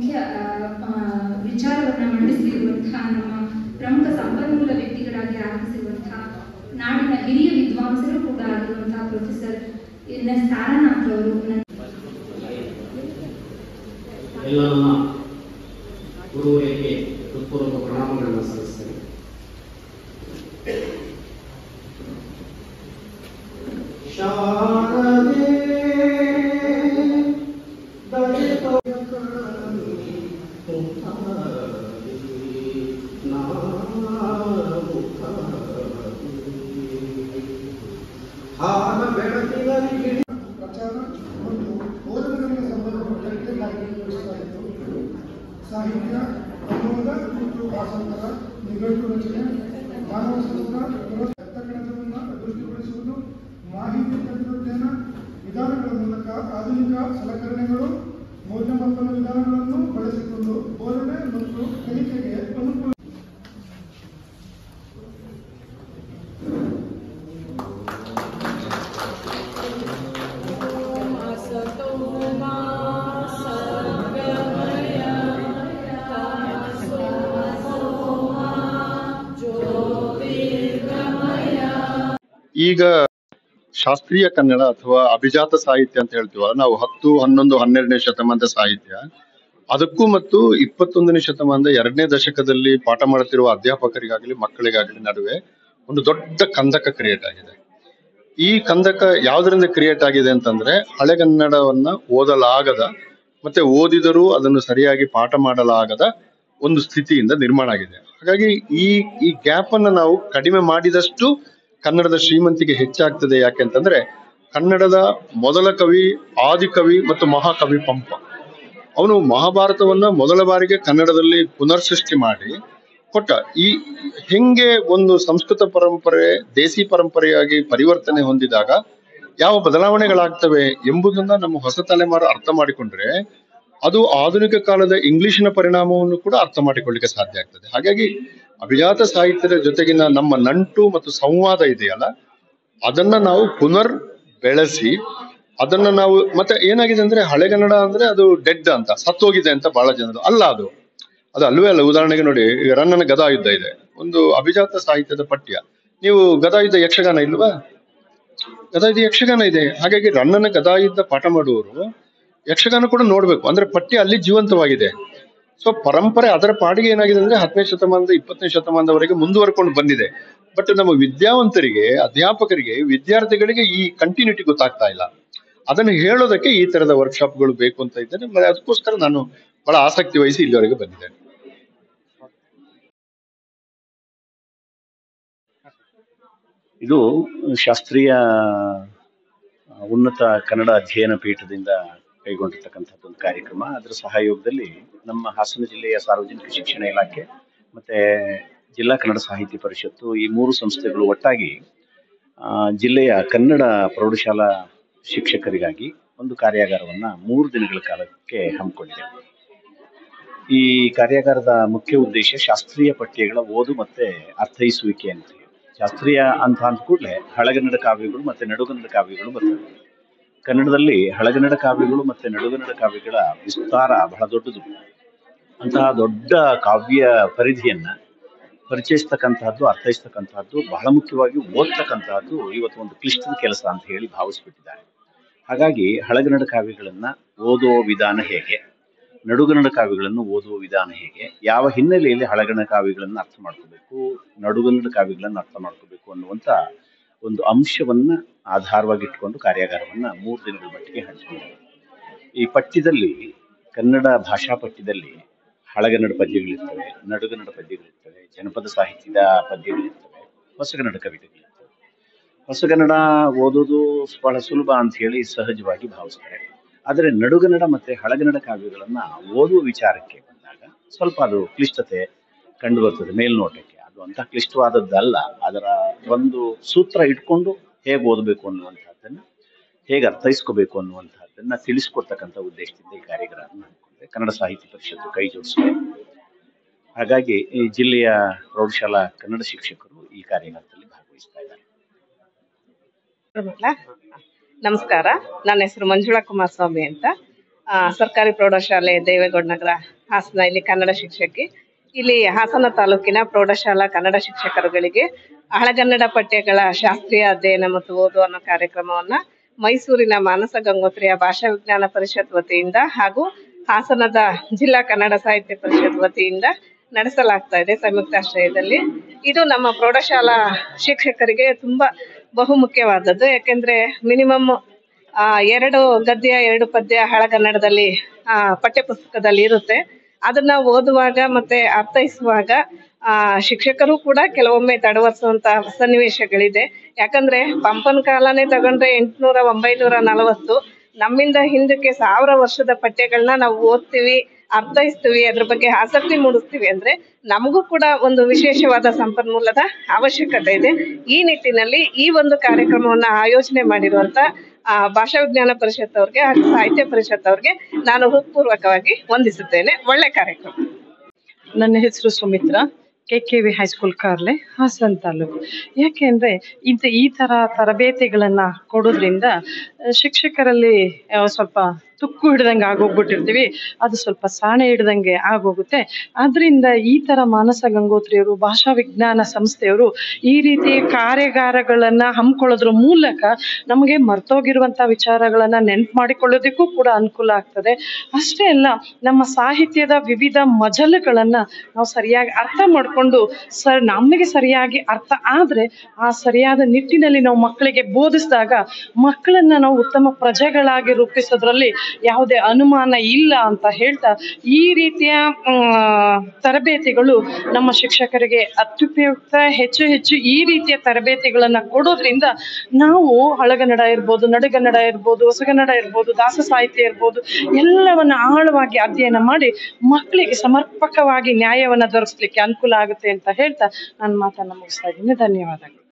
ಮುಖ್ಯ ಆ, ಆ, ವಿಚಾರವನ್ನ ಮಂಡಿಸಿರುವಂತಹ ನಮ್ಮ ಪ್ರಮುಖ ಸಂಪನ್ಮೂಲ ವ್ಯಕ್ತಿಗಳಾಗಿ ಆಗಮಿಸಿರುವಂತಹ ನಾಡಿನ ಹಿರಿಯ ವಿದ್ವಾಂಸರು ಕೂಡ ಆಗಿರುವಂತಹ ಪ್ರೊಫೆಸರ್ ಎನ್ ಎಸ್ ತಾರಾನಾಥ್ ಅವರು ನನ್ನ ಎಲ್ಲ ನನ್ನ ಗುರುವರಿಗೆ ಹೃತ್ಪೂರ್ವಕ ಪ್ರಣಾಮಗಳನ್ನು ಸಲ್ಲಿಸ್ತೇನೆ ಶಾರದೆ ಹಾರ ಬೆಳಕಿನಲ್ಲಿ ಪ್ರಚಾರ ಮತ್ತು ಬೋಧನೆಗಳಿಗೆ ಸಂಬಂಧಪಟ್ಟಂತೆ ಕಾರ್ಯನಿರ್ವಹಿಸ್ತಾ ಇದ್ದು ಸಾಹಿತ್ಯ ಅನುವಾದ ಮತ್ತು ಭಾಷಾಂತರ ನಿಘಂಟು ರಚನೆ ಮಾನವ ಶಾಸ್ತ್ರ ರಕ್ತಗಣತವನ್ನು ಅಭಿವೃದ್ಧಿಪಡಿಸುವುದು ಮಾಹಿತಿ ತಂತ್ರಜ್ಞಾನ ವಿಧಾನಗಳ ಮೂಲಕ ಆಧುನಿಕ ಸಲಕರಣೆಗಳು ಮೌಲ್ಯಮಾಪನ ವಿಧಾನಗಳನ್ನು ಬಳಸಿಕೊಂಡು ಬೋಧನೆ ಮತ್ತು ಕಲಿಕೆಗೆ ಅನುಕೂಲ ಈಗ ಶಾಸ್ತ್ರೀಯ ಕನ್ನಡ ಅಥವಾ ಅಭಿಜಾತ ಸಾಹಿತ್ಯ ಅಂತ ಹೇಳ್ತೀವಲ್ಲ ನಾವು ಹತ್ತು ಹನ್ನೊಂದು ಹನ್ನೆರಡನೇ ಶತಮಾನದ ಸಾಹಿತ್ಯ ಅದಕ್ಕೂ ಮತ್ತು ಇಪ್ಪತ್ತೊಂದನೇ ಶತಮಾನದ ಎರಡನೇ ದಶಕದಲ್ಲಿ ಪಾಠ ಮಾಡುತ್ತಿರುವ ಅಧ್ಯಾಪಕರಿಗಾಗಲಿ ಮಕ್ಕಳಿಗಾಗಲಿ ನಡುವೆ ಒಂದು ದೊಡ್ಡ ಕಂದಕ ಕ್ರಿಯೇಟ್ ಆಗಿದೆ ಈ ಕಂದಕ ಯಾವುದರಿಂದ ಕ್ರಿಯೇಟ್ ಆಗಿದೆ ಅಂತಂದ್ರೆ ಹಳೆಗನ್ನಡವನ್ನ ಓದಲಾಗದ ಮತ್ತೆ ಓದಿದರೂ ಅದನ್ನು ಸರಿಯಾಗಿ ಪಾಠ ಮಾಡಲಾಗದ ಒಂದು ಸ್ಥಿತಿಯಿಂದ ನಿರ್ಮಾಣ ಆಗಿದೆ ಹಾಗಾಗಿ ಈ ಈ ಗ್ಯಾಪ್ ಅನ್ನ ನಾವು ಕಡಿಮೆ ಮಾಡಿದಷ್ಟು ಕನ್ನಡದ ಶ್ರೀಮಂತಿಗೆ ಹೆಚ್ಚಾಗ್ತದೆ ಯಾಕೆಂತಂದ್ರೆ ಕನ್ನಡದ ಮೊದಲ ಕವಿ ಆದಿಕವಿ ಮತ್ತು ಮಹಾಕವಿ ಪಂಪ ಅವನು ಮಹಾಭಾರತವನ್ನ ಮೊದಲ ಬಾರಿಗೆ ಕನ್ನಡದಲ್ಲಿ ಪುನರ್ ಸೃಷ್ಟಿ ಮಾಡಿ ಕೊಟ್ಟ ಈ ಹೆಂಗೆ ಒಂದು ಸಂಸ್ಕೃತ ಪರಂಪರೆ ದೇಸಿ ಪರಂಪರೆಯಾಗಿ ಪರಿವರ್ತನೆ ಹೊಂದಿದಾಗ ಯಾವ ಬದಲಾವಣೆಗಳಾಗ್ತವೆ ಎಂಬುದನ್ನ ನಮ್ಮ ಹೊಸ ತಲೆಮಾರು ಅರ್ಥ ಮಾಡಿಕೊಂಡ್ರೆ ಅದು ಆಧುನಿಕ ಕಾಲದ ಇಂಗ್ಲಿಶಿನ ಪರಿಣಾಮವನ್ನು ಕೂಡ ಅರ್ಥ ಮಾಡಿಕೊಳ್ಳಿಕ್ಕೆ ಸಾಧ್ಯ ಆಗ್ತದೆ ಹಾಗಾಗಿ ಅಭಿಜಾತ ಸಾಹಿತ್ಯದ ಜೊತೆಗಿನ ನಮ್ಮ ನಂಟು ಮತ್ತು ಸಂವಾದ ಇದೆಯಲ್ಲ ಅದನ್ನ ನಾವು ಪುನರ್ ಬೆಳೆಸಿ ಅದನ್ನ ನಾವು ಮತ್ತೆ ಏನಾಗಿದೆ ಅಂದ್ರೆ ಹಳೆಗನ್ನಡ ಅಂದ್ರೆ ಅದು ಡೆಡ್ ಅಂತ ಸತ್ತೋಗಿದೆ ಅಂತ ಬಹಳ ಜನರು ಅಲ್ಲ ಅದು ಅದು ಅಲ್ವೇ ಅಲ್ಲ ಉದಾಹರಣೆಗೆ ನೋಡಿ ಈಗ ರನ್ನನ ಗದಾ ಯುದ್ಧ ಇದೆ ಒಂದು ಅಭಿಜಾತ ಸಾಹಿತ್ಯದ ಪಠ್ಯ ನೀವು ಗದಾ ಯುದ್ಧ ಯಕ್ಷಗಾನ ಇಲ್ವಾ ಗದಾ ಯುದ್ಧ ಯಕ್ಷಗಾನ ಇದೆ ಹಾಗಾಗಿ ರನ್ನನ ಗದಾ ಯುದ್ಧ ಪಾಠ ಮಾಡುವವರು ಯಕ್ಷಗಾನ ಕೂಡ ನೋಡ್ಬೇಕು ಅಂದ್ರೆ ಪಠ್ಯ ಅಲ್ಲಿ ಜೀವಂತವಾಗಿದೆ ಸೊ ಪರಂಪರೆ ಅದರ ಪಾಡಿಗೆ ಏನಾಗಿದೆ ಅಂದ್ರೆ ಹತ್ತನೇ ಶತಮಾನದ ಇಪ್ಪತ್ತನೇ ಶತಮಾನದವರೆಗೆ ಮುಂದುವರ್ಕೊಂಡು ಬಂದಿದೆ ಬಟ್ ನಮ್ಮ ವಿದ್ಯಾವಂತರಿಗೆ ಅಧ್ಯಾಪಕರಿಗೆ ವಿದ್ಯಾರ್ಥಿಗಳಿಗೆ ಈ ಕಂಟಿನ್ಯೂಟಿ ಗೊತ್ತಾಗ್ತಾ ಇಲ್ಲ ಅದನ್ನು ಹೇಳೋದಕ್ಕೆ ಈ ತರದ ವರ್ಕ್ಶಾಪ್ಗಳು ಬೇಕು ಅಂತ ಇದ್ದೇನೆ ಮತ್ತೆ ಅದಕ್ಕೋಸ್ಕರ ನಾನು ಬಹಳ ಆಸಕ್ತಿ ವಹಿಸಿ ಇಲ್ಲಿವರೆಗೆ ಬಂದಿದ್ದೇನೆ ಇದು ಶಾಸ್ತ್ರೀಯ ಆ, ಉನ್ನತ ಕನ್ನಡ ಅಧ್ಯಯನ ಪೀಠದಿಂದ ಕೈಗೊಂಡಿರ್ತಕ್ಕಂಥದ್ದು ಒಂದು ಕಾರ್ಯಕ್ರಮ ಅದರ ಸಹಯೋಗದಲ್ಲಿ ನಮ್ಮ ಹಾಸನ ಜಿಲ್ಲೆಯ ಸಾರ್ವಜನಿಕ ಶಿಕ್ಷಣ ಇಲಾಖೆ ಮತ್ತೆ ಜಿಲ್ಲಾ ಕನ್ನಡ ಸಾಹಿತ್ಯ ಪರಿಷತ್ತು ಈ ಮೂರು ಸಂಸ್ಥೆಗಳು ಒಟ್ಟಾಗಿ ಆ, ಜಿಲ್ಲೆಯ ಕನ್ನಡ ಪ್ರೌಢಶಾಲಾ ಶಿಕ್ಷಕರಿಗಾಗಿ ಒಂದು ಕಾರ್ಯಾಗಾರವನ್ನ ಮೂರು ದಿನಗಳ ಕಾಲಕ್ಕೆ ಹಮ್ಮಿಕೊಂಡಿದೆ ಈ ಕಾರ್ಯಾಗಾರದ ಮುಖ್ಯ ಉದ್ದೇಶ ಶಾಸ್ತ್ರೀಯ ಪಠ್ಯಗಳ ಓದು ಮತ್ತೆ ಅರ್ಥೈಸುವಿಕೆ ಅಂತ ಹೇಳಿ ಶಾಸ್ತ್ರೀಯ ಅಂತ ಅಂದ ಕೂಡಲೇ ಹಳಗನ್ನಡ ಕಾವ್ಯಗಳು ಮತ್ತೆ ನಡುಗನ್ನಡ ಕಾವ್ಯಗಳು ಬರ್ತವೆ ಕನ್ನಡದಲ್ಲಿ ಹಳಗನ್ನಡ ಕಾವ್ಯಗಳು ಮತ್ತೆ ನಡುಗನ್ನಡ ಕಾವ್ಯಗಳ ವಿಸ್ತಾರ ಬಹಳ ದೊಡ್ಡದು ಅಂತಹ ದೊಡ್ಡ ಕಾವ್ಯ ಪರಿಧಿಯನ್ನ ಪರಿಚಯಿಸ್ತಕ್ಕಂತಹದ್ದು ಅರ್ಥೈಸ್ತಕ್ಕಂತಹದ್ದು ಬಹಳ ಮುಖ್ಯವಾಗಿ ಓದ್ತಕ್ಕಂತಹದ್ದು ಇವತ್ತು ಒಂದು ಕ್ಲಿಷ್ಟದ ಕೆಲಸ ಅಂತ ಹೇಳಿ ಭಾವಿಸ್ಬಿಟ್ಟಿದ್ದಾರೆ ಹಾಗಾಗಿ ಹಳಗನ್ನಡ ಕಾವ್ಯಗಳನ್ನ ಓದೋ ವಿಧಾನ ಹೇಗೆ ನಡುಗನ್ನಡ ಕಾವ್ಯಗಳನ್ನು ಓದುವ ವಿಧಾನ ಹೇಗೆ ಯಾವ ಹಿನ್ನೆಲೆಯಲ್ಲಿ ಹಳಗನ್ನಡ ಕಾವ್ಯಗಳನ್ನು ಅರ್ಥ ಮಾಡ್ಕೋಬೇಕು ನಡುಗನ್ನಡ ಕಾವ್ಯಗಳನ್ನು ಅರ್ಥ ಮಾಡ್ಕೋಬೇಕು ಅನ್ನುವಂತ ಒಂದು ಅಂಶವನ್ನ ಆಧಾರವಾಗಿಟ್ಕೊಂಡು ಕಾರ್ಯಾಗಾರವನ್ನ ಮೂರು ದಿನಗಳ ಮಟ್ಟಿಗೆ ಹಂಚಿಕೊಂಡಿದೆ ಈ ಪಠ್ಯದಲ್ಲಿ ಕನ್ನಡ ಭಾಷಾ ಪಠ್ಯದಲ್ಲಿ ಹಳಗನ್ನಡ ಪದ್ಯಗಳಿರ್ತವೆ ನಡುಗನ್ನಡ ಪದ್ಯಗಳಿರ್ತವೆ ಜನಪದ ಸಾಹಿತ್ಯದ ಪದ್ಯಗಳಿರ್ತವೆ ಹೊಸಗನ್ನಡ ಕವಿತೆಗಳಿರ್ತವೆ ಹೊಸಗನ್ನಡ ಓದೋದು ಬಹಳ ಸುಲಭ ಅಂತ ಹೇಳಿ ಸಹಜವಾಗಿ ಭಾವಿಸ್ತಾರೆ ಆದರೆ ನಡುಗನ್ನಡ ಮತ್ತೆ ಹಳಗನ್ನಡ ಕಾವ್ಯಗಳನ್ನ ಓದುವ ವಿಚಾರಕ್ಕೆ ಬಂದಾಗ ಸ್ವಲ್ಪ ಅದು ಕ್ಲಿಷ್ಟತೆ ಕಂಡು ಬರ್ತದೆ ಮೇಲ್ನೋಟಕ್ಕೆ ಅದು ಅಂತ ಕ್ಲಿಷ್ಟವಾದದ್ದಲ್ಲ ಅದರ ಒಂದು ಸೂತ್ರ ಇಟ್ಕೊಂಡು ಹೇಗೆ ಓದಬೇಕು ಅನ್ನುವಂಥದ್ದನ್ನ ಹೇಗೆ ಅರ್ಥೈಸ್ಕೋಬೇಕು ಅನ್ನುವಂಥದ್ದನ್ನ ತಿಳಿಸ್ಕೊಡ್ತಕ್ಕಂಥ ಉದ್ದೇಶದಿಂದ ಈ ಕಾರ್ಯಕ್ರಮ ಹಮ್ಮಿಕೊಂಡಿದೆ ಕನ್ನಡ ಸಾಹಿತ್ಯ ಪರಿಷತ್ತು ಕೈ ಜೋಡಿಸಿದೆ ಹಾಗಾಗಿ ಈ ಜಿಲ್ಲೆಯ ಪ್ರೌಢಶಾಲಾ ಕನ್ನಡ ಶಿಕ್ಷಕರು ಈ ಕಾರ್ಯಕ್ರಮದಲ್ಲಿ ಭಾಗವಹಿಸ್ತಾ ಇದ್ದಾರೆ ಮಕ್ಕಳ ನಮಸ್ಕಾರ ನನ್ನ ಹೆಸರು ಮಂಜುಳಾ ಕುಮಾರಸ್ವಾಮಿ ಅಂತ ಆ, ಸರ್ಕಾರಿ ಪ್ರೌಢಶಾಲೆ ದೇವೇಗೌಡ ನಗರ ಹಾಸನ ಇಲ್ಲಿ ಕನ್ನಡ ಶಿಕ್ಷಕಿ ಇಲ್ಲಿ ಹಾಸನ ತಾಲೂಕಿನ ಪ್ರೌಢಶಾಲಾ ಕನ್ನಡ ಶಿಕ್ಷಕರುಗಳಿಗೆ ಹಳಗನ್ನಡ ಪಠ್ಯಗಳ ಶಾಸ್ತ್ರೀಯ ಅಧ್ಯಯನ ಮತ್ತು ಓದು ಅನ್ನೋ ಕಾರ್ಯಕ್ರಮವನ್ನ ಮೈಸೂರಿನ ಮಾನಸ ಗಂಗೋತ್ರಿಯ ಭಾಷಾ ವಿಜ್ಞಾನ ಪರಿಷತ್ ವತಿಯಿಂದ ಹಾಗೂ ಹಾಸನದ ಜಿಲ್ಲಾ ಕನ್ನಡ ಸಾಹಿತ್ಯ ಪರಿಷತ್ ವತಿಯಿಂದ ನಡೆಸಲಾಗ್ತಾ ಇದೆ ಸಂಯುಕ್ತಾಶ್ರಯದಲ್ಲಿ ಇದು ನಮ್ಮ ಪ್ರೌಢಶಾಲಾ ಶಿಕ್ಷಕರಿಗೆ ತುಂಬಾ ಬಹುಮುಖ್ಯವಾದದ್ದು ಯಾಕೆಂದ್ರೆ ಮಿನಿಮಮ್ ಆ ಎರಡು ಗದ್ಯ ಎರಡು ಪದ್ಯ ಹಳಗನ್ನಡದಲ್ಲಿ ಆ ಪಠ್ಯಪುಸ್ತಕದಲ್ಲಿ ಇರುತ್ತೆ ಅದನ್ನ ಓದುವಾಗ ಮತ್ತೆ ಅರ್ಥೈಸುವಾಗ ಆ ಶಿಕ್ಷಕರು ಕೂಡ ಕೆಲವೊಮ್ಮೆ ತಡವರಿಸುವಂತ ಸನ್ನಿವೇಶಗಳಿದೆ ಯಾಕಂದ್ರೆ ಪಂಪನ ಕಾಲನೇ ತಗೊಂಡ್ರೆ ಎಂಟ್ನೂರ ಒಂಬೈನೂರ ನಲವತ್ತು ನಮ್ಮಿಂದ ಹಿಂದಕ್ಕೆ ಸಾವಿರ ವರ್ಷದ ಪಠ್ಯಗಳನ್ನ ನಾವು ಓದ್ತೀವಿ ಅರ್ಥೈಸ್ತೀವಿ ಅದ್ರ ಬಗ್ಗೆ ಆಸಕ್ತಿ ಮೂಡಿಸ್ತೀವಿ ಅಂದ್ರೆ ನಮಗೂ ಕೂಡ ಒಂದು ವಿಶೇಷವಾದ ಸಂಪನ್ಮೂಲದ ಅವಶ್ಯಕತೆ ಇದೆ ಈ ನಿಟ್ಟಿನಲ್ಲಿ ಈ ಒಂದು ಕಾರ್ಯಕ್ರಮವನ್ನ ಆಯೋಜನೆ ಮಾಡಿರುವಂತ ಆ, ಭಾಷಾ ವಿಜ್ಞಾನ ಪರಿಷತ್ ಅವ್ರಿಗೆ ಹಾಗೂ ಸಾಹಿತ್ಯ ಪರಿಷತ್ ಅವ್ರಿಗೆ ನಾನು ಹೃತ್ಪೂರ್ವಕವಾಗಿ ವಂದಿಸುತ್ತೇನೆ ಒಳ್ಳೆ ಕಾರ್ಯಕ್ರಮ ನನ್ನ ಹೆಸರು Sumitra K K V high school Karle Hassan taluk ಯಾಕೆಂದ್ರೆ ಇಂಥ ಈ ಥರ ತರಬೇತಿಗಳನ್ನ ಕೊಡೋದ್ರಿಂದ ಆ, ಶಿಕ್ಷಕರಲ್ಲಿ ಆ, ಸ್ವಲ್ಪ ತುಕ್ಕು ಹಿಡ್ದಂಗೆ ಆಗೋಗ್ಬಿಟ್ಟಿರ್ತೀವಿ ಅದು ಸ್ವಲ್ಪ ಸಾಣೆ ಹಿಡ್ದಂಗೆ ಆಗೋಗುತ್ತೆ ಅದರಿಂದ ಈ ಥರ ಮಾನಸ ಗಂಗೋತ್ರಿಯವರು ಭಾಷಾ ವಿಜ್ಞಾನ ಸಂಸ್ಥೆಯವರು ಈ ರೀತಿ ಕಾರ್ಯಾಗಾರಗಳನ್ನ ಹಮ್ಮಿಕೊಳ್ಳೋದ್ರ ಮೂಲಕ ನಮಗೆ ಮರ್ತೋಗಿರುವಂಥ ವಿಚಾರಗಳನ್ನ ನೆನ್ಪು ಮಾಡಿಕೊಳ್ಳೋದಕ್ಕೂ ಕೂಡ ಅನುಕೂಲ ಆಗ್ತದೆ ಅಷ್ಟೇ ಅಲ್ಲ ನಮ್ಮ ಸಾಹಿತ್ಯದ ವಿವಿಧ ಮಜಲುಗಳನ್ನ ನಾವು ಸರಿಯಾಗಿ ಅರ್ಥ ಮಾಡಿಕೊಂಡು ಸರ್ ನಮಗೆ ಸರಿಯಾಗಿ ಅರ್ಥ ಆದ್ರೆ ಆ ಸರಿಯಾದ ನಿಟ್ಟಿನಲ್ಲಿ ನಾವು ಮಕ್ಕಳಿಗೆ ಬೋಧಿಸಿದಾಗ ಮಕ್ಕಳನ್ನ ನಾವು ಉತ್ತಮ ಪ್ರಜೆಗಳಾಗಿ ರೂಪಿಸೋದ್ರಲ್ಲಿ ಯಾವುದೇ ಅನುಮಾನ ಇಲ್ಲ ಅಂತ ಹೇಳ್ತಾ ಈ ರೀತಿಯ ಮ್, ತರಬೇತಿಗಳು ನಮ್ಮ ಶಿಕ್ಷಕರಿಗೆ ಅತ್ಯುಪಯುಕ್ತ ಹೆಚ್ಚು ಹೆಚ್ಚು ಈ ರೀತಿಯ ತರಬೇತಿಗಳನ್ನ ಕೊಡೋದ್ರಿಂದ ನಾವು ಹಳಗನ್ನಡ ಇರ್ಬೋದು ನಡುಗನ್ನಡ ಇರ್ಬೋದು ಹೊಸಗನ್ನಡ ಇರ್ಬೋದು ದಾಸ ಸಾಹಿತ್ಯ ಇರ್ಬೋದು ಎಲ್ಲವನ್ನ ಆಳವಾಗಿ ಅಧ್ಯಯನ ಮಾಡಿ ಮಕ್ಕಳಿಗೆ ಸಮರ್ಪಕವಾಗಿ ನ್ಯಾಯವನ್ನ ದೊರಕಿಸ್ಲಿಕ್ಕೆ ಅನುಕೂಲ ಆಗುತ್ತೆ ಅಂತ ಹೇಳ್ತಾ ನನ್ನ ಮಾತನ್ನ ಮುಗಿಸ್ತಾ ಇದ್ದೀನಿ ಧನ್ಯವಾದಗಳು